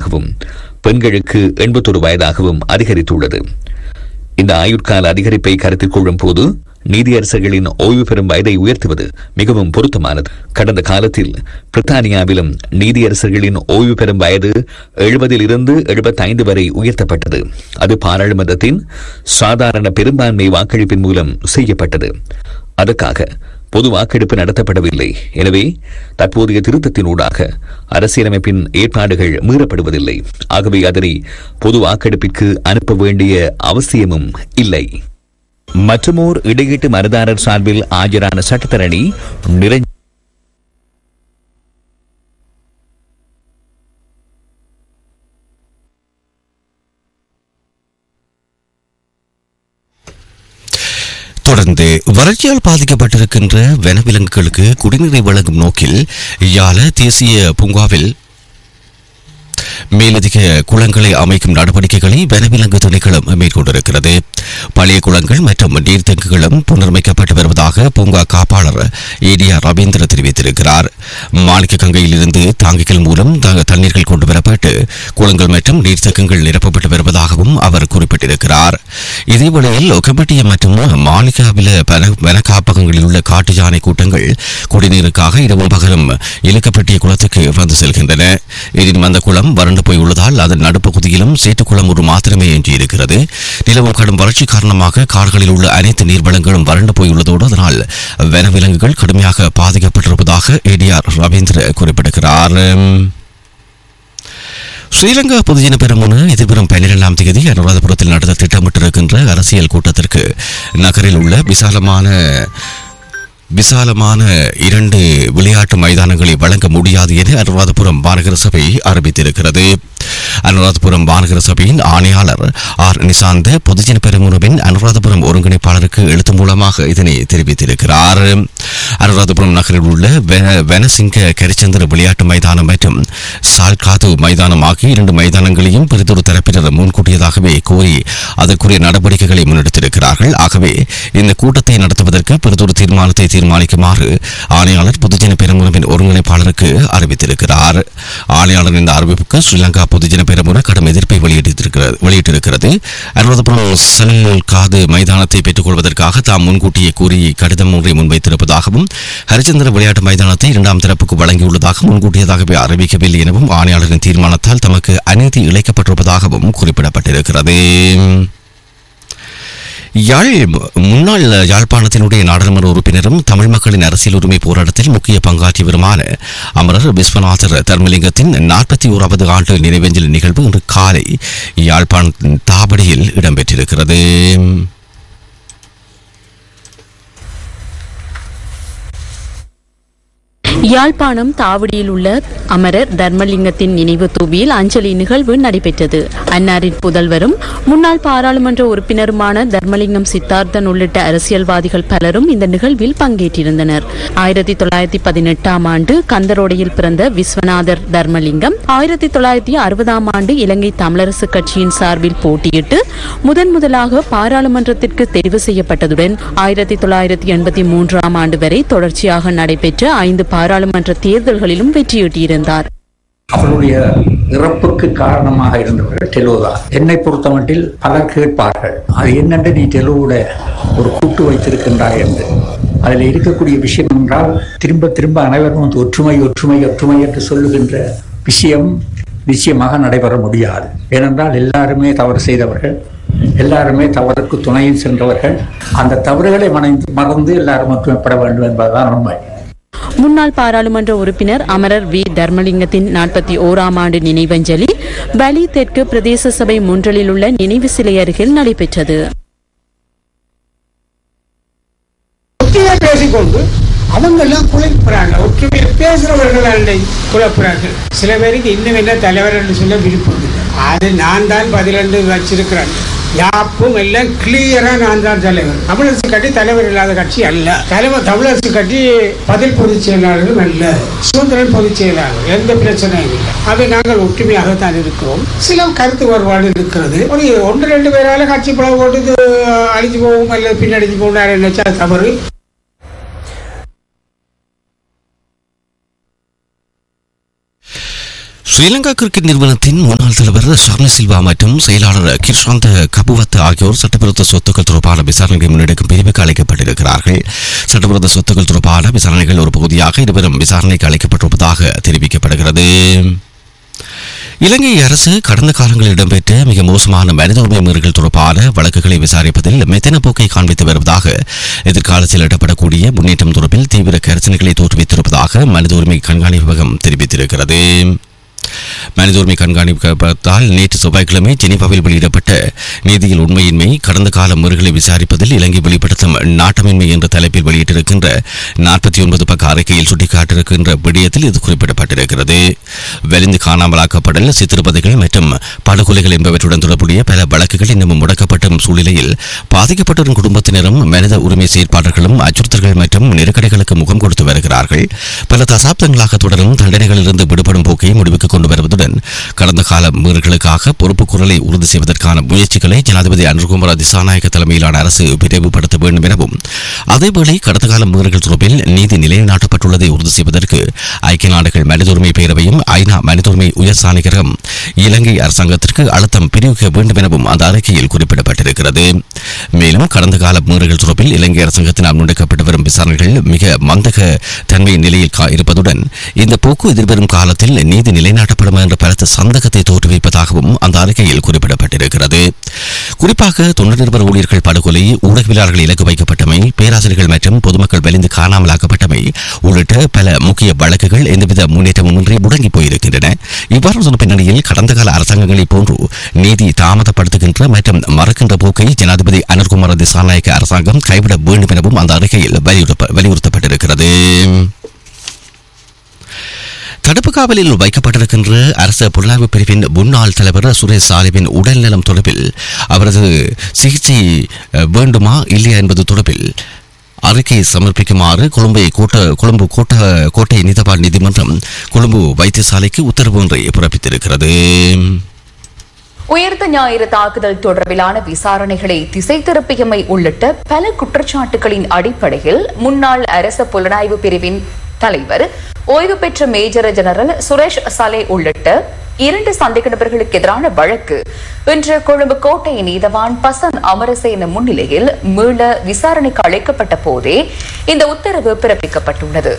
வயதாகவும் பெண்களுக்கு எண்பத்தொரு வயதாகவும் அதிகரித்துள்ளது இந்த ஆயுட்கால அதிகரிப்பை கருத்தில் கொள்ளும் போது நீதியரசர்களின் ஓய்வு பெறும் வயதை உயர்த்துவது மிகவும் பொருத்தமானது கடந்த காலத்தில் பிரித்தானியாவிலும் நீதியரசர்களின் ஓய்வு பெறும் வயது எழுபதில் இருந்து எழுபத்தைந்து வரை உயர்த்தப்பட்டது அது பாராளுமன்றத்தின் சாதாரண பெரும்பான்மை வாக்களிப்பின் மூலம் செய்யப்பட்டது அதற்காக பொது வாக்கெடுப்பு நடத்தப்படவில்லை எனவே தற்போதைய திருத்தத்தினூடாக அரசியலமைப்பின் ஏற்பாடுகள் மீறப்படுவதில்லை ஆகவே அதனை பொது வாக்கெடுப்பிற்கு அனுப்ப வேண்டிய அவசியமும் இல்லை மற்றுமோர் இடையீட்டு மருதாரர் சார்பில் ஆஜரான சட்டத்தரணி நிரஞ்ச தொடர்ந்து வறட்சியால் பாதிக்கப்பட்டிருக்கின்ற வனவிலங்குகளுக்கு குடிநீரை வழங்கும் நோக்கில் யாழ தேசிய பூங்காவில் மேலதிக குளங்களை அமைக்கும் நடவடிக்கைகளை வனவிலங்கு திணைக்களம் மேற்கொண்டிருக்கிறது பழைய குளங்கள் மற்றும் நீர்த்தங்குகளும் புனரமைக்கப்பட்டு வருவதாக பூங்கா காப்பாளர் ஏடியா ரவீந்திர தெரிவித்திருக்கிறார் மாணிக்க கங்கையிலிருந்து தாங்கிகள் மூலம் த- தண்ணீர்கள் கொண்டு வரப்பட்டு குளங்கள் மற்றும் நீர்த்தக்கங்கள் நிரப்பப்பட்டு வருவதாகவும் அவர் குறிப்பிட்டிருக்கிறார் இதேவேளையில் ஒக்கம்பட்டிய மற்றும் மாளிகாவில வன வன காப்பகங்களில் உள்ள காட்டு யானை கூட்டங்கள் குடிநீருக்காக இரவும் பகலும் இழுக்கப்பட்டிய குளத்துக்கு வந்து செல்கின்றன இதில் அந்த குளம் வறண்டு போய் உள்ளதால் அதன் நடுப்பகுதியிலும் சேட்டுக்குளம் ஒரு மாத்திரமே எஞ்சியிருக்கிறது நிலவும் கடும் வறட்சி காரணமாக காடுகளில் உள்ள அனைத்து நீர்வளங்களும் வறண்டு போயுள்ளதோடு அதனால் வனவிலங்குகள் கடுமையாக பாதிக்கப்பட்டிருப்பதாக ஏடிஆர் ரவீந்திர குறிப்பிடுகிறார் ஸ்ரீலங்கா பொதுஜன பெருமுன எதிர்வரும் பன்னிரெண்டாம் தேதி அனுராதபுரத்தில் நடத்த திட்டமிட்டிருக்கின்ற அரசியல் கூட்டத்திற்கு நகரில் உள்ள விசாலமான விசாலமான இரண்டு விளையாட்டு மைதானங்களை வழங்க முடியாது என அனுராதபுரம் மாநகர சபை அறிவித்திருக்கிறது அனுராதபுரம் மாநகர சபையின் ஆணையாளர் ஆர் நிசாந்த பொதுஜன பெருமுனவின் அனுராதபுரம் ஒருங்கிணைப்பாளருக்கு எழுத்து மூலமாக இதனை தெரிவித்திருக்கிறார் அனுராதபுரம் நகரில் உள்ள வென- வெனசிங்க கரிச்சந்திர விளையாட்டு மைதானம் மற்றும் சால்காது மைதானம் ஆகிய இரண்டு மைதானங்களையும் பெரிதொரு தரப்பினர் முன்கூட்டியதாகவே கோரி அதற்குரிய நடவடிக்கைகளை முன்னெடுத்திருக்கிறார்கள் ஆகவே இந்த கூட்டத்தை நடத்துவதற்கு பெரிதொரு தீர்மானத்தை தீர்மானிக்குமாறு ஆணையாளர் பொதுஜன பெருமுனவின் ஒருங்கிணைப்பாளருக்கு அறிவித்திருக்கிறார் ஆணையாளர் இந்த அறிவிப்புக்கு ஸ்ரீலங்கா பொதுஜன பெருமுன கடும் எதிர்ப்பை வெளியிட்டிருக்கிறது வெளியிட்டிருக்கிறது அனுராதபுரம் செல் காது மைதானத்தை பெற்றுக் கொள்வதற்காக தாம் முன்கூட்டியே கூறி கடிதம் ஒன்றை முன்வைத்திருப்பதாகவும் ஹரிச்சந்திர விளையாட்டு மைதானத்தை இரண்டாம் தரப்புக்கு வழங்கியுள்ளதாக முன்கூட்டியதாகவே அறிவிக்கவில்லை எனவும் ஆணையாளரின் தீர்மானத்தால் தமக்கு அநீதி இழைக்கப்பட்டிருப்பதாகவும் குறிப்பிடப்பட்டிருக்கிறது யாழ் முன்னாள் யாழ்ப்பாணத்தினுடைய நாடாளுமன்ற உறுப்பினரும் தமிழ் மக்களின் அரசியல் உரிமை போராட்டத்தில் முக்கிய பங்காற்றியவருமான அமரர் விஸ்வநாதர் தர்மலிங்கத்தின் நாற்பத்தி ஓராவது ஆண்டு நினைவஞ்சல் நிகழ்வு இன்று காலை யாழ்ப்பாண தாபடியில் இடம்பெற்றிருக்கிறது யாழ்ப்பாணம் தாவடியில் உள்ள அமரர் தர்மலிங்கத்தின் நினைவு தூபியில் அஞ்சலி நிகழ்வு நடைபெற்றது அன்னாரின் புதல்வரும் முன்னாள் பாராளுமன்ற உறுப்பினருமான தர்மலிங்கம் சித்தார்த்தன் உள்ளிட்ட அரசியல்வாதிகள் பலரும் இந்த நிகழ்வில் பங்கேற்றிருந்தனர் ஆயிரத்தி தொள்ளாயிரத்தி பதினெட்டாம் ஆண்டு கந்தரோடையில் பிறந்த விஸ்வநாதர் தர்மலிங்கம் ஆயிரத்தி தொள்ளாயிரத்தி அறுபதாம் ஆண்டு இலங்கை தமிழரசு கட்சியின் சார்பில் போட்டியிட்டு முதன் முதலாக பாராளுமன்றத்திற்கு தெரிவு செய்யப்பட்டதுடன் ஆயிரத்தி தொள்ளாயிரத்தி எண்பத்தி மூன்றாம் ஆண்டு வரை தொடர்ச்சியாக நடைபெற்ற ஐந்து பாராளுமன்ற தேர்தல்களிலும் வெற்றியீட்டியிருந்தார் அவருடைய இறப்புக்கு காரணமாக இருந்தவர்கள் டெலோதா என்னை பொறுத்தமட்டில் பலர் கேட்பார்கள் அது என்னென்று நீ டெலோவோட ஒரு கூட்டு வைத்திருக்கின்றாய் என்று அதில் இருக்கக்கூடிய விஷயம் என்றால் திரும்ப திரும்ப அனைவரும் வந்து ஒற்றுமை ஒற்றுமை ஒற்றுமை என்று சொல்லுகின்ற விஷயம் நிச்சயமாக நடைபெற முடியாது ஏனென்றால் எல்லாருமே தவறு செய்தவர்கள் எல்லாருமே தவறுக்கு துணையில் சென்றவர்கள் அந்த தவறுகளை மறைந்து மறந்து எல்லாரும் ஒற்றுமைப்பட வேண்டும் என்பதுதான் உண்மை முன்னாள் பாராளுமன்ற உறுப்பினர் அமரர் வி தர்மலிங்கத்தின் நாற்பத்தி ஓராம் ஆண்டு நினைவஞ்சலி பலி தெற்கு பிரதேச சபை முன்றலில் உள்ள நினைவு சிலை அருகில் நடைபெற்றது ஒற்றுமையா பேசிக்கொண்டு அவங்க எல்லாம் குழைப்புறாங்க ஒற்றுமையா பேசுறவர்கள் குழப்புறார்கள் சில பேருக்கு இன்னும் என்ன தலைவர் என்று சொல்ல விருப்பம் இல்லை அது நான் தான் பதிலெண்டு வச்சிருக்கிறேன் யாப்பும் எல்லாம் கிளியரா நான் தான் தலைவர் தமிழரசு கட்சி தலைவர் இல்லாத கட்சி அல்ல தலைவர் தமிழரசு கட்சி பதில் பொதுச் செயலாளரும் அல்ல சுதந்திரன் பொதுச் செயலாளர் எந்த பிரச்சனையும் இல்லை அதை நாங்கள் ஒற்றுமையாகத்தான் இருக்கிறோம் சில கருத்து வேறுபாடு இருக்கிறது ஒரு ஒன்று ரெண்டு பேரால கட்சி பிளவு போட்டு இது அழிஞ்சு போகும் அல்லது பின்னடிஞ்சு போகும் நினைச்சா தவறு ஸ்ரீலங்கா கிரிக்கெட் நிறுவனத்தின் முன்னாள் தலைவர் ஷர்ண சில்வா மற்றும் செயலாளர் கிர்ஷாந்த கபுவத் ஆகியோர் சட்டவிரோத சொத்துக்கள் தொடர்பான விசாரணைகளை முன்னெடுக்கும் பிரிவுக்கு அழைக்கப்பட்டிருக்கிறார்கள் சட்டவிரோத சொத்துக்கள் தொடர்பான விசாரணைகள் ஒரு பகுதியாக இருவரும் விசாரணைக்கு அழைக்கப்பட்டிருப்பதாக தெரிவிக்கப்படுகிறது இலங்கை அரசு கடந்த காலங்களில் இடம்பெற்ற மிக மோசமான மனித உரிமை மீறல்கள் தொடர்பான வழக்குகளை விசாரிப்பதில் மெத்தன போக்கை காண்பித்து வருவதாக எதிர்காலத்தில் எட்டப்படக்கூடிய முன்னேற்றம் தொடர்பில் தீவிர கரிசனைகளை தோற்றுவித்திருப்பதாக மனித உரிமை கண்காணிப்பகம் தெரிவித்திருக்கிறது மனித உரிமை கண்காணிப்பதால் நேற்று செவ்வாய்க்கிழமை ஜெனீவாவில் வெளியிடப்பட்ட நீதியில் உண்மையின்மை கடந்த கால முறைகளை விசாரிப்பதில் இலங்கை வெளிப்படுத்தும் நாட்டமின்மை என்ற தலைப்பில் வெளியிட்டிருக்கின்ற நாற்பத்தி ஒன்பது பக்க அறிக்கையில் சுட்டிக்காட்டிருக்கின்ற விடயத்தில் இது குறிப்பிடப்பட்டிருக்கிறது வெளிந்து காணாமலாக்கப்படல் சித்திரப்பதைகள் மற்றும் படுகொலைகள் என்பவற்றுடன் தொடர்புடைய பல வழக்குகள் இன்னமும் முடக்கப்பட்ட சூழ்நிலையில் பாதிக்கப்பட்டோரின் குடும்பத்தினரும் மனித உரிமை செயற்பாடுகளும் அச்சுறுத்தல்கள் மற்றும் நெருக்கடிகளுக்கு முகம் கொடுத்து வருகிறார்கள் பல தசாப்தங்களாக தொடரும் தண்டனைகளிலிருந்து விடுபடும் போக்கை முடிவுக்கு கொண்டு வருவதுடன் கடந்த கால மீறல்களுக்காக பொறுப்பு குரலை உறுதி செய்வதற்கான முயற்சிகளை ஜனாதிபதி அனுர்குமார் திசாநாயக்க தலைமையிலான அரசு விரைவுபடுத்த வேண்டும் எனவும் அதேவேளை கடந்த கால மீறல்கள் தொடர்பில் நீதி நிலைநாட்டப்பட்டுள்ளதை உறுதி செய்வதற்கு ஐக்கிய நாடுகள் மனித உரிமை பேரவையும் ஐநா மனித உரிமை உயர் சாணிகரம் இலங்கை அரசாங்கத்திற்கு அழுத்தம் பிரிவிக்க வேண்டும் எனவும் அந்த அறிக்கையில் குறிப்பிடப்பட்டிருக்கிறது மேலும் கடந்த கால மீறல்கள் தொடர்பில் இலங்கை அரசாங்கத்தினால் முன்னெடுக்கப்பட்டு வரும் விசாரணைகள் மிக மந்தக தன்மை நிலையில் கா- இருப்பதுடன் இந்த போக்கு எதிர்வரும் காலத்தில் நீதி நிலைநாட்டப்படும் என்ற பலத்த சந்தகத்தை தோற்றுவிப்பதாகவும் அந்த அறிக்கையில் குறிப்பிடப்பட்டிருக்கிறது குறிப்பாக தொண்டு நிறுவன ஊழியர்கள் படுகொலை ஊடகவியலாளர்கள் இலக்கு வைக்கப்பட்டமை பேராசிரியர்கள் மற்றும் பொதுமக்கள் வெளிந்து காணாமலாக்கப்பட்டமை உள்ளிட்ட பல முக்கிய வழக்குகள் எந்தவித முன்னேற்றமுமின்றி முடங்கி போயிருக்கின்றன இவ்வாறு சொன்ன பின்னணியில் கடந்த கால அரசாங்கங்களைப் போன்று நீதி தாமதப்படுத்துகின்ற மற்றும் மறக்கின்ற போக்கை ஜனாதிபதி அனுர்குமார திசாநாயக்க அரசாங்கம் கைவிட வேண்டும் எனவும் அந்த அறிக்கையில் வலியுறுத்த- வலியுறுத்தப்பட்டிருக்கிறது தடுப்பு காவலில் வைக்கப்பட்டிருக்கின்ற அரசு புலனாய்வு பிரிவின் முன்னாள் தலைவர் சுரேஷ் சாலிவின் உடல்நலம் தொடர்பில் அவரது சிகிச்சை அஹ், வேண்டுமா இல்லையா என்பது தொடர்பில் அறிக்கையை சமர்ப்பிக்குமாறு கொழும்பை கோட்ட கொழும்பு கோட்ட கோட்டை நீதவான் நீதிமன்றம் கொழும்பு வைத்தியசாலைக்கு உத்தரவு ஒன்றை பிறப்பித்திருக்கிறது உயிர்த்த ஞாயிறு தாக்குதல் தொடர்பிலான விசாரணைகளை திசை திருப்பியமை உள்ளிட்ட பல குற்றச்சாட்டுகளின் அடிப்படையில் முன்னாள் அரச புலனாய்வு பிரிவின் தலைவர் ஓய்வு பெற்ற மேஜர் ஜெனரல் சுரேஷ் சலே உள்ளிட்ட இரண்டு சந்தேக நபர்களுக்கு எதிரான வழக்கு இன்று கொழும்பு கோட்டை நீதவான் பசன் அமரசேன முன்னிலையில் மீள விசாரணைக்கு அழைக்கப்பட்ட போதே இந்த உத்தரவு பிறப்பிக்கப்பட்டுள்ளது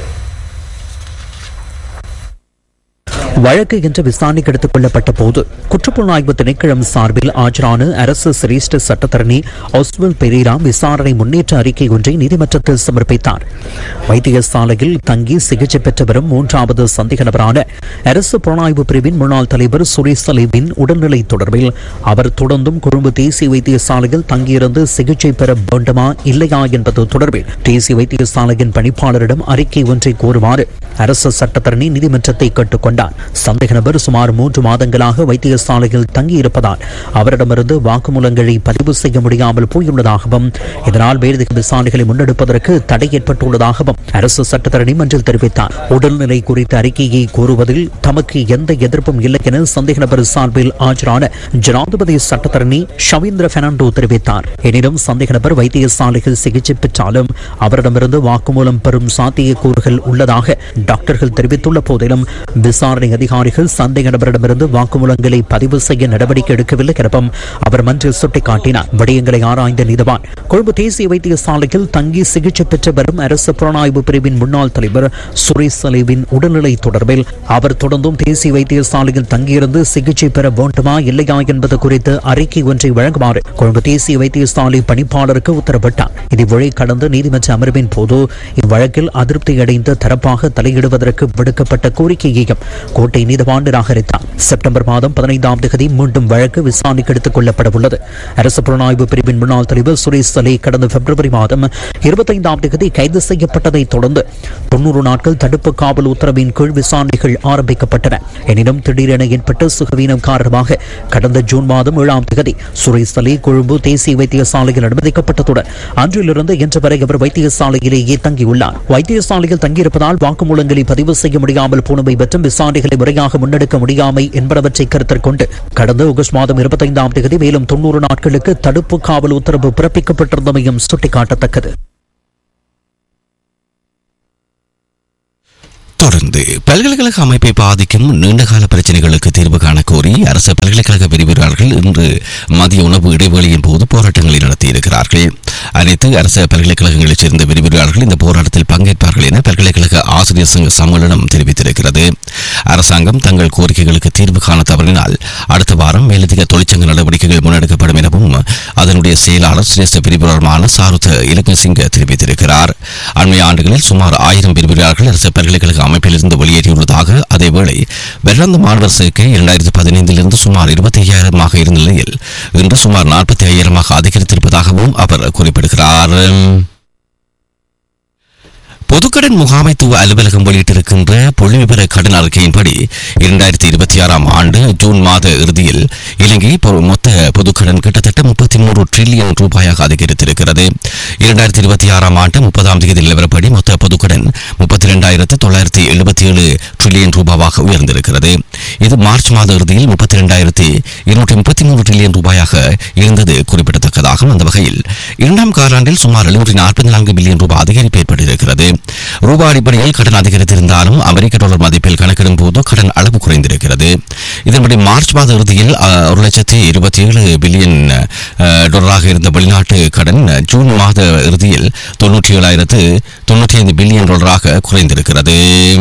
வழக்கு இன்று விசாரணைக்கு எடுத்துக் கொள்ளப்பட்ட போது குற்றப்புலனாய்வு திணைக்களம் சார்பில் ஆஜரான அரசு சிரேஷ்ட சட்டத்தரணி ஒஸ்வல் பெரேரா விசாரணை முன்னேற்ற அறிக்கை ஒன்றை நீதிமன்றத்தில் சமர்ப்பித்தார் வைத்தியசாலையில் தங்கி சிகிச்சை பெற்று வரும் மூன்றாவது சந்தேக நபரான அரசு புலனாய்வு பிரிவின் முன்னாள் தலைவர் சுரேஷ் சலீவின் உடல்நிலை தொடர்பில் அவர் தொடர்ந்தும் கொழும்பு தேசிய வைத்தியசாலையில் தங்கியிருந்து சிகிச்சை பெற வேண்டுமா இல்லையா என்பது தொடர்பில் தேசிய வைத்தியசாலையின் பணிப்பாளரிடம் அறிக்கை ஒன்றை கோருமாறு அரசு சட்டத்தரணி நீதிமன்றத்தை கேட்டுக்கொண்டார் சந்தேக நபர் சுமார் மூன்று மாதங்களாக வைத்தியசாலையில் தங்கியிருப்பதால் அவரிடமிருந்து வாக்குமூலங்களை பதிவு செய்ய முடியாமல் போயுள்ளதாகவும் இதனால் மேலதிக விசாரணைகளை முன்னெடுப்பதற்கு தடை ஏற்பட்டுள்ளதாகவும் அரசு சட்டத்தரணி மன்றில் தெரிவித்தார் உடல்நிலை குறித்த அறிக்கையை கோருவதில் தமக்கு எந்த எதிர்ப்பும் இல்லை என சந்தேக நபர் சார்பில் ஆஜரான ஜனாதிபதி சட்டத்தரணி ஷவீந்திர பெர்னாண்டோ தெரிவித்தார் எனினும் சந்தேக நபர் வைத்தியசாலையில் சிகிச்சை பெற்றாலும் அவரிடமிருந்து வாக்குமூலம் பெறும் சாத்தியக்கூறுகள் உள்ளதாக டாக்டர்கள் தெரிவித்துள்ள போதிலும் விசாரணை அதிகாரிகள் சந்தேக நபரிடமிருந்து வாக்குமூலங்களை பதிவு செய்ய நடவடிக்கை எடுக்கவில்லை எனவும் அவர் மன்றில் சுட்டிக்காட்டினார் விடயங்களை ஆராய்ந்த நீதவான் கொழும்பு தேசிய வைத்தியசாலையில் தங்கி சிகிச்சை பெற்று வரும் அரசு புலனாய்வு பிரிவின் முன்னாள் தலைவர் சுரேஷ் சலேவின் உடல்நிலை தொடர்பில் அவர் தொடர்ந்தும் தேசிய வைத்தியசாலையில் தங்கியிருந்து சிகிச்சை பெற வேண்டுமா இல்லையா என்பது குறித்து அறிக்கை ஒன்றை வழங்குமாறு கொழும்பு தேசிய வைத்தியசாலை பணிப்பாளருக்கு உத்தரவிட்டார் இதுவழி கடந்த நீதிமன்ற அமர்வின் போது இவ்வழக்கில் அதிருப்தி அடைந்த தரப்பாக தலையிடுவதற்கு விடுக்கப்பட்ட கோரிக்கையையும் கோட்டை நீதவான் நிராகரித்தார் செப்டம்பர் மாதம் பதினைந்தாம் தேதி மீண்டும் வழக்கு விசாரணைக்கு எடுத்துக் கொள்ளப்பட உள்ளது அரசு புலனாய்வு பிரிவின் முன்னாள் தலைவர் சுரேஷ் சலே கடந்த பிப்ரவரி மாதம் இருபத்தைந்தாம் தேதி கைது செய்யப்பட்டதைத் தொடர்ந்து தொன்னூறு நாட்கள் தடுப்பு காவல் உத்தரவின் கீழ் விசாரணைகள் ஆரம்பிக்கப்பட்டன எனினும் திடீரென ஏற்பட்ட சுகவீனம் காரணமாக கடந்த ஜூன் மாதம் ஏழாம் தேதி சுரேஷ் சலே கொழும்பு தேசிய வைத்தியசாலையில் அனுமதிக்கப்பட்டதுடன் அன்றிலிருந்து இன்று வரை அவர் வைத்தியசாலையிலேயே தங்கியுள்ளார் வைத்தியசாலையில் தங்கியிருப்பதால் வாக்குமூலங்களை பதிவு செய்ய முடியாமல் போனவை மற்றும் விசாரணைகளை முறையாக முன்னெடுக்க முடியாமை என்பனவற்றை கருத்தில் கொண்டு கடந்த ஆகஸ்ட் மாதம் இருபத்தைந்தாம் தேதி மேலும் தொன்னூறு நாட்களுக்கு தடுப்பு காவல் உத்தரவு பிறப்பிக்கப்பட்டிருந்தமையும் சுட்டிக்காட்டத்தக்கது தொடர்ந்து பல்கலைக்கழக அமைப்பை பாதிக்கும் நீண்டகால பிரச்சனைகளுக்கு தீர்வு காண கோரி அரசு பல்கலைக்கழக விரிவுரையாளர்கள் இன்று மதிய உணவு இடைவேளையின் போது போராட்டங்களை நடத்தியிருக்கிறார்கள் அனைத்து அரசு பல்கலைக்கழகங்களைச் சேர்ந்த விரிவுரையாளர்கள் இந்த போராட்டத்தில் பங்கேற்பார்கள் என பல்கலைக்கழக ஆசிரியர் சங்க சம்மேளனம் தெரிவித்திருக்கிறது அரசாங்கம் தங்கள் கோரிக்கைகளுக்கு தீர்வு காண தவறினால் அடுத்த வாரம் மேலதிக தொழிற்சங்க நடவடிக்கைகள் முன்னெடுக்கப்படும் எனவும் அதனுடைய செயலாளர் சிரேஷ்ட விரிவுரையாளருமான சாருத இலக்கசிங்க தெரிவித்திருக்கிறார் அண்மைய ஆண்டுகளில் சுமார் ஆயிரம் விரிவுரையாளர்கள் அரசு பல்கலைக்கழக அமைப்பிலிருந்து வெளியேறியுள்ளதாக அதேவேளை வருடாந்த மாணவர் சேர்க்கை இரண்டாயிரத்தி பதினைந்திலிருந்து சுமார் இருபத்தி ஐயாயிரமாக இருந்த நிலையில் இன்று சுமார் நாற்பத்தி ஐயாயிரமாக அதிகரித்திருப்பதாகவும் அவர் குறிப்பிடுகிறார் பொதுக்கடன் முகாமைத்துவ அலுவலகம் வெளியிட்டிருக்கின்ற புள்ளிவிவர கடன் அறிக்கையின்படி இரண்டாயிரத்தி இருபத்தி ஆறாம் ஆண்டு ஜூன் மாத இறுதியில் இலங்கை பொ- மொத்த பொதுக்கடன் கிட்டத்தட்ட முப்பத்தி மூன்று டிரில்லியன் ரூபாயாக அதிகரித்திருக்கிறது இரண்டாயிரத்தி இருபத்தி ஆறாம் ஆண்டு முப்பதாம் தேதி நிலவரப்படி மொத்த பொதுக்கடன் முப்பத்தி இரண்டாயிரத்து தொள்ளாயிரத்தி எழுபத்தி ஏழு டிரில்லியன் ரூபாவாக உயர்ந்திருக்கிறது இது மார்ச் மாத இறுதியில் முப்பத்தி இரண்டாயிரத்தி இருநூற்றி முப்பத்தி மூன்று டிரில்லியன் ரூபாயாக இருந்தது குறிப்பிடத்தக்கதாகும் அந்த வகையில் இரண்டாம் காலாண்டில் சுமார் எழுநூற்றி நாற்பத்தி நான்கு பில்லியன் ரூபாய் அதிகரிப்பு ஏற்பட்டிருக்கிறது ரூபாய் அடிப்படையில் கடன் அதிகரித்திருந்தாலும் அமெரிக்க டாலர் மதிப்பில் கணக்கிடும் போது கடன் அளவு குறைந்திருக்கிறது இதன்படி மார்ச் மாத இறுதியில் அஹ், ஒரு லட்சத்தி இருபத்தி ஏழு பில்லியன் அஹ், டாலராக இருந்த வெளிநாட்டு கடன் ஜூன் மாத இறுதியில் தொன்னூற்றி ஏழாயிரத்து தொன்னூற்றி ஐந்து பில்லியன் டாலராக குறைந்திருக்கிறது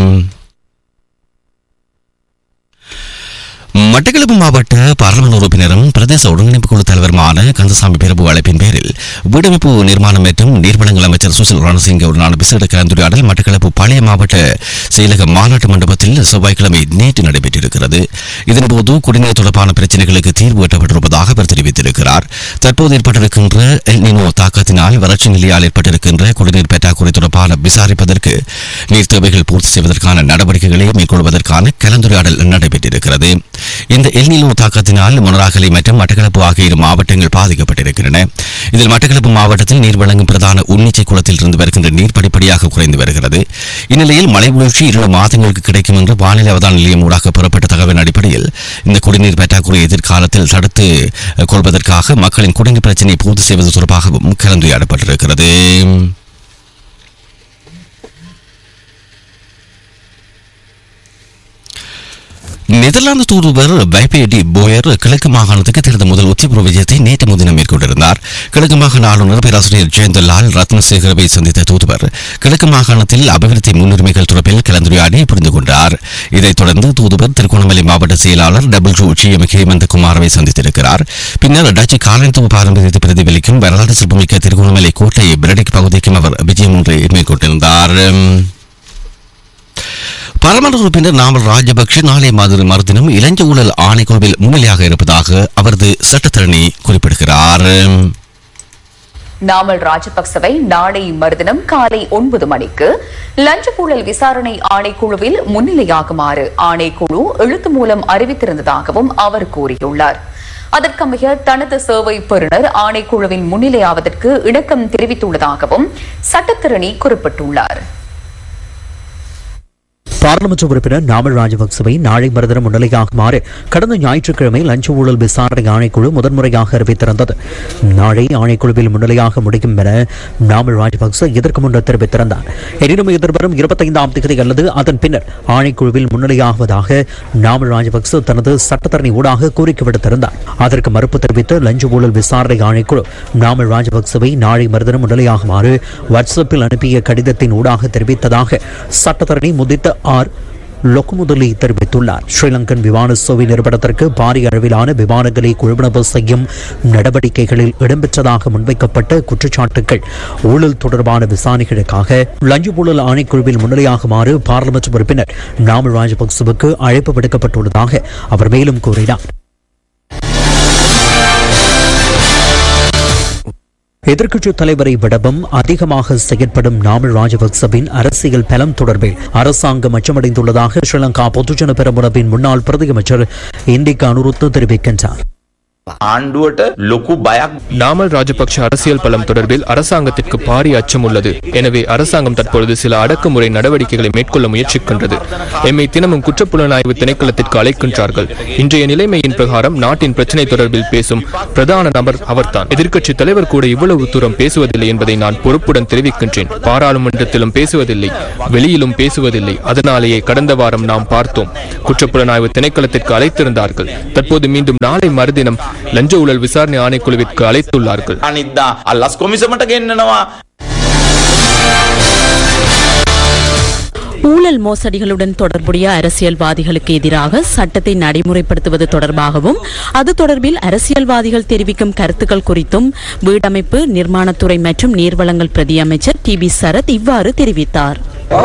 மட்டக்களப்பு மாவட்ட பாராளுமன்ற உறுப்பினரும் பிரதேச ஒருங்கிணைப்பு குழு தலைவருமான கந்தசாமி பிரபு அழைப்பின் பேரில் வீடமைப்பு நிர்மாணம் மற்றும் நீர்வளங்கள் அமைச்சர் சுசில் ரணசிங்க உடனான விசேட கலந்துரையாடல் மட்டக்களப்பு பழைய மாவட்ட செயலக மாநாட்டு மண்டபத்தில் செவ்வாய்க்கிழமை நேற்று நடைபெற்றிருக்கிறது இதன்போது குடிநீர் தொடர்பான பிரச்சனைகளுக்கு தீர்வு எட்டப்பட்டிருப்பதாக அவர் தெரிவித்திருக்கிறார் தற்போது ஏற்பட்டிருக்கின்ற எல் நினோ தாக்கத்தினால் வறட்சி நிலையால் ஏற்பட்டிருக்கின்ற குடிநீர் பற்றாக்குறை தொடர்பான விசாரிப்பதற்கு நீர் தேவைகள் பூர்த்தி செய்வதற்கான நடவடிக்கைகளை மேற்கொள்வதற்கான கலந்துரையாடல் நடைபெற்றிருக்கிறது இந்த எல்நிலோ தாக்கத்தினால் மொனராகலை மற்றும் மட்டக்களப்பு ஆகிய இரு மாவட்டங்கள் பாதிக்கப்பட்டிருக்கின்றன இதில் மட்டக்களப்பு மாவட்டத்தில் நீர் வழங்கும் பிரதான உன்னிச்சை குளத்தில் இருந்து வருகின்ற நீர் படிப்படியாக குறைந்து வருகிறது இந்நிலையில் மழை வீழ்ச்சி இரண்டு மாதங்களுக்கு கிடைக்கும் என்று வானிலை அவதான நிலையம் ஊடாக பெறப்பட்ட தகவலின் அடிப்படையில் இந்த குடிநீர் பற்றாக்குறை எதிர்காலத்தில் தடுத்து கொள்வதற்காக மக்களின் குடிநீர் பிரச்சினையை பூர்த்தி செய்வது தொடர்பாகவும் கலந்துரையாடப்பட்டிருக்கிறது நெதர்லாந்து தூதுவர் வைபேடி போயர் கிழக்கு மாகாணத்துக்கு தனது முதல் உத்திபூர்வ விஜயத்தை நேற்று முன்தினம் மேற்கொண்டிருந்தார் கிழக்கு மாகாண ஆளுநர் பேராசிரியர் ஜெயந்தலால் ரத்னசேகரவை சந்தித்த தூதுவர் கிழக்கு மாகாணத்தில் அபிவிருத்தி முன்னுரிமைகள் தொடர்பில் கலந்துரையாடி புரிந்து கொண்டார் இதைத் தொடர்ந்து தூதுவர் திருகோணமலை மாவட்ட செயலாளர் டபிள்யூ ஜி எம் ஹேமந்தகுமாரவை சந்தித்திருக்கிறார் பின்னர் டச்சு காலனித்துவ பாரம்பரியத்தை பிரதிபலிக்கும் வரலாற்று சிறப்புமிக்க திருகோணமலை கோட்டை பிரடிக் பகுதிக்கும் அவர் விஜயம் ஒன்றை மேற்கொண்டிருந்தார் பாராளுமன்ற உறுப்பினர் நாமல் ராஜபக்ஷ நாளை மாதிரி மறுதினம் இளஞ்ச ஊழல் ஆணைக்குழுவில் முன்னிலையாக இருப்பதாக அவரது சட்டத்தரணி குறிப்பிடுகிறார் நாமல் ராஜபக்சவை நாளை மறுதினம் காலை ஒன்பது மணிக்கு லஞ்ச ஊழல் விசாரணை ஆணைக்குழுவில் முன்னிலையாகுமாறு ஆணைக்குழு எழுத்து மூலம் அறிவித்திருந்ததாகவும் அவர் கூறியுள்ளார் அதற்கமைய தனது சேவை பெறுநர் ஆணைக்குழுவின் முன்னிலையாவதற்கு இணக்கம் தெரிவித்துள்ளதாகவும் சட்டத்திரணி குறிப்பிட்டுள்ளார் பாராளுமன்ற உறுப்பினர் நாமல் ராஜபக்சவை நாளை மறுதினம் முன்னிலையாகுமாறு கடந்த ஞாயிற்றுக்கிழமை லஞ்ச ஊழல் விசாரணை ஆணைக்குழு முதன்முறையாக அறிவித்திருந்தது நாளை ஆணைக்குழுவில் முன்னிலையாக முடியும் என நாமல் ராஜபக்ச இதற்கு முன்னர் தெரிவித்திருந்தார் எனினும் எதிர்வரும் இருபத்தைந்தாம் தேதி அல்லது அதன் பின்னர் ஆணைக்குழுவில் முன்னிலையாகுவதாக நாமல் ராஜபக்ச தனது சட்டத்தரணி ஊடாக கோரிக்கை விடுத்திருந்தார் அதற்கு மறுப்பு தெரிவித்த லஞ்ச ஊழல் விசாரணை ஆணைக்குழு நாமல் ராஜபக்சவை நாளை மறுதினம் முன்னிலையாகுமாறு வாட்ஸ்அப்பில் அனுப்பிய கடிதத்தின் ஊடாக தெரிவித்ததாக சட்டத்தரணி முதித்த ஆர் லொக்குமுதலி தெரிவித்துள்ளார் ஸ்ரீலங்கன் விமான சேவை நிறுவனத்திற்கு பாரிய அளவிலான விமானங்களை கொள்வனவு செய்யும் நடவடிக்கைகளில் இடம்பெற்றதாக முன்வைக்கப்பட்ட குற்றச்சாட்டுகள் ஊழல் தொடர்பான விசாரணைகளுக்காக லஞ்ச ஊழல் ஆணைக்குழுவில் முன்னிலையாகுமாறு பாராளுமன்ற உறுப்பினர் நாமல் ராஜபக்சவுக்கு அழைப்பு விடுக்கப்பட்டுள்ளதாக அவர் மேலும் கூறினார் எதிர்க்கட்சித் தலைவரை விடவும் அதிகமாக செயற்படும் நாமல் ராஜபக்சவின் அரசியல் பலம் தொடர்பில் அரசாங்கம் அச்சமடைந்துள்ளதாக ஸ்ரீலங்கா பொதுஜன பெரமுனவின் முன்னாள் பிரதியமைச்சர் இந்திக்கு அனுருத்து தெரிவிக்கின்றார் ආණ්ඩුවට ලොකු බයක් நாமல் ராஜபக்ஷ அரசியல் பலம் தொடர்பில் அரசாங்கத்திற்கு பாரிய அச்சம் உள்ளது எனவே அரசாங்கம் தற்பொழுது சில அடக்குமுறை நடவடிக்கைகளை மேற்கொள்ள முயற்சிக்கின்றது எம்மை தினமும் குற்றப்புலனாய்வு திணைக்களத்திற்கு அழைக்கின்றார்கள் இன்றைய நிலைமையின் பிரகாரம் நாட்டின் பிரச்சினை தொடர்பில் பேசும் பிரதான நபர் அவர்தான் எதிர்க்கட்சி தலைவர் கூட இவ்வளவு தூரம் பேசுவதில்லை என்பதை நான் பொறுப்புடன் தெரிவிக்கின்றேன் பாராளுமன்றத்திலும் பேசுவதில்லை வெளியிலும் பேசுவதில்லை அதனாலேயே கடந்த வாரம் நாம் பார்த்தோம் குற்றப்புலனாய்வு திணைக்களத்திற்கு அழைத்திருந்தார்கள் தற்போது மீண்டும் நாளை மறுதினம் லஞ்ச ஊழல் விசாரணை ஆணைக்குழுவிற்கு அழைத்துள்ளார்கள் අනිද්දා අල්ලස් කොමිසමට ගෙන්න්නනවා ஊழல் மோசடிகளுடன் தொடர்புடைய அரசியல்வாதிகளுக்கு எதிராக சட்டத்தை நடைமுறைப்படுத்துவது தொடர்பாகவும் அது தொடர்பில் அரசியல்வாதிகள் தெரிவிக்கும் கருத்துக்கள் குறித்தும் வீடமைப்பு நிர்மாணத்துறை மற்றும் நீர்வளங்கள் பிரதி அமைச்சர் டி பி சரத் இவ்வாறு தெரிவித்தார்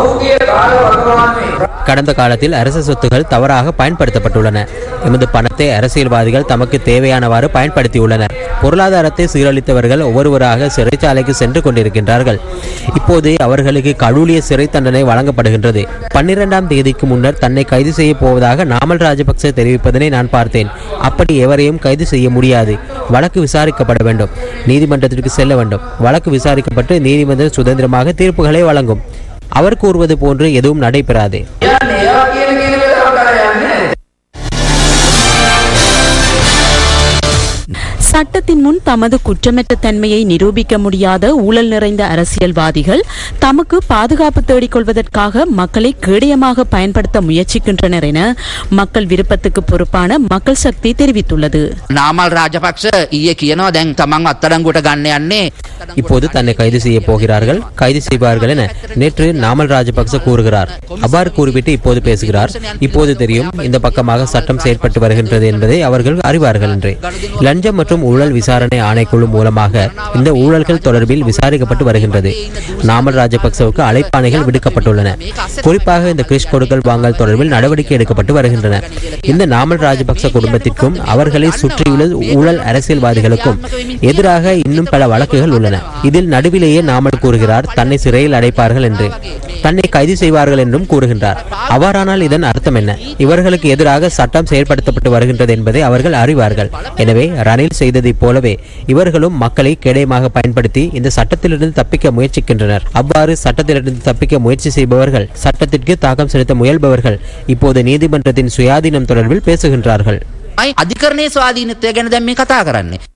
கடந்த காலத்தில் அரசு சொத்துகள் தவறாக பயன்படுத்தப்பட்டுள்ளன எமது பணத்தை அரசியல்வாதிகள் தமக்கு தேவையானவாறு பயன்படுத்தியுள்ளனர் பொருளாதாரத்தை சீரழித்தவர்கள் ஒவ்வொருவராக சிறைச்சாலைக்கு சென்று கொண்டிருக்கின்றார்கள் இப்போது அவர்களுக்கு கடூழிய சிறை தண்டனை வழங்கப்படுகின்றது பன்னிரெண்டாம் தேதிக்கு முன்னர் தன்னை கைது செய்ய போவதாக நாமல் ராஜபக்சே தெரிவிப்பதனை நான் பார்த்தேன் அப்படி எவரையும் கைது செய்ய முடியாது வழக்கு விசாரிக்கப்பட வேண்டும் நீதிமன்றத்திற்கு செல்ல வேண்டும் வழக்கு விசாரிக்கப்பட்டு நீதிமன்றம் சுதந்திரமாக தீர்ப்புகளை வழங்கும் அவர் கூறுவது போன்று எதுவும் நடைபெறாது சட்டத்தின் முன் தமது குற்றமற்ற தன்மையை நிரூபிக்க முடியாத ஊழல் நிறைந்த அரசியல்வாதிகள் தமக்கு பாதுகாப்பு தேடிக் கொள்வதற்காக மக்களை கேடயமாக பயன்படுத்த முயற்சிக்கின்றனர் என மக்கள் விருப்பத்துக்கு பொறுப்பான மக்கள் சக்தி தெரிவித்துள்ளது නාමල් රාජපක්ෂ ඊය කියනවා දැන් තමන් අත්තරංගුවට ගන්න යන්නේ இப்போது தன்னை கைது செய்ய போகிறார்கள் கைது செய்வார்கள் என நேற்று நாமல் ராஜபக்ச கூறுகிறார் அவ்வாறு கூறிவிட்டு இப்போது பேசுகிறார் இப்போது தெரியும் இந்த பக்கமாக சட்டம் செயற்பட்டு வருகின்றது என்பதை அவர்கள் அறிவார்கள் என்று லஞ்சம் மற்றும் ஊழல் விசாரணை ஆணைக்குழு மூலமாக இந்த ஊழல்கள் தொடர்பில் விசாரிக்கப்பட்டு வருகின்றது நாமல் ராஜபக்சவுக்கு அழைப்பாணைகள் விடுக்கப்பட்டுள்ளன குறிப்பாக இந்த கிறிஸ் கொடுக்கல் வாங்கல் தொடர்பில் நடவடிக்கை எடுக்கப்பட்டு வருகின்றன இந்த நாமல் ராஜபக்ச குடும்பத்திற்கும் அவர்களை சுற்றியுள்ள ஊழல் அரசியல்வாதிகளுக்கும் எதிராக இன்னும் பல வழக்குகள் உள்ளன இதில் நடுவிலேயே நாமல் கூறுகிறார் தன்னை சிறையில் அடைப்பார்கள் என்று தன்னை கைது செய்வார்கள் என்றும் கூறுகின்றார் அவ்வாறானால் இதன் அர்த்தம் என்ன இவர்களுக்கு எதிராக சட்டம் செயல்படுத்தப்பட்டு வருகின்றது என்பதை அவர்கள் அறிவார்கள் எனவே ரணில் செய்ததைப் போலவே இவர்களும் மக்களை கேடயமாக பயன்படுத்தி இந்த சட்டத்திலிருந்து தப்பிக்க முயற்சிக்கின்றனர் அவ்வாறு சட்டத்திலிருந்து தப்பிக்க முயற்சி செய்பவர்கள் சட்டத்திற்கு தாக்கம் செலுத்த முயல்பவர்கள் இப்போது நீதிமன்றத்தின் சுயாதீனம் தொடர்பில் பேசுகின்றார்கள் අයි අධිකරණය ස්වාධීනත්වය ගැන දැම් මේ කතා කරන්නේ